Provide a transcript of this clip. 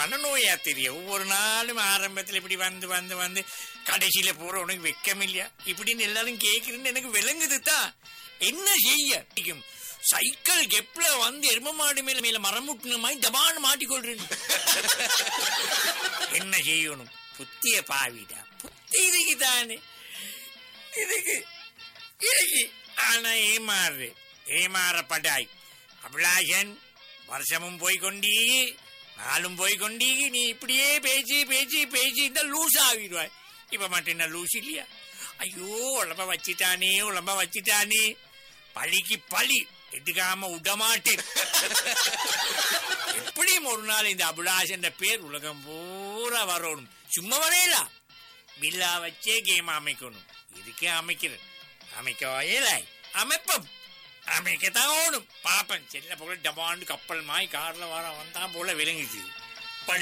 மனநோயா தெரியும் ஒவ்வொரு நாளும் ஆரம்பத்துல இப்படி வந்து வந்து வந்து கடைசியில போற உனக்கு வெக்கம் இல்லையா இப்படின்னு எல்லாரும் கேக்குறேன்னு எனக்கு விளங்குது தான் என்ன செய்ய இக்கும் சைக்கிள் கெப்ல வந்து எரும மாடு மேல மேல மரம் முட்டின மாதிரி தபான்னு மாட்டிக்கொள்றேன் என்ன செய்யணும் புத்திய பாவிடா புத்தி இதுக்கு தானே இதுக்கு இதுக்கு ஆனா ஏமாறு ஏமாறப்படாய் அபிலாஷன் வருஷமும் போய் கொண்டீ நாளும் போய் கொண்டீ நீ இப்படியே பேச்சு பேச்சு பேச்சு இந்த லூஸ் ஆகிடுவாய் இப்ப மட்டும் என்ன லூஸ் இல்லையா ஐயோ உடம்ப வச்சிட்டானே உடம்ப வச்சிட்டானே பழிக்கு பழி எடுக்காம விடமாட்டேன் எப்படியும் ஒரு நாள் இந்த அபிலாஷன் பேர் உலகம் பூரா வரணும் சும்மா வரையலாம் பில்லா வச்சே கேம் அமைக்கணும் இதுக்கே அமைக்கிறேன் அமைக்கவா இல்லை அமைப்போம் அமைக்கத்தான் ஓடும் பாப்பன் செல்ல போல டபாண்டு கப்பல் மாய் கார்ல வர வந்தான் போல விளங்குச்சு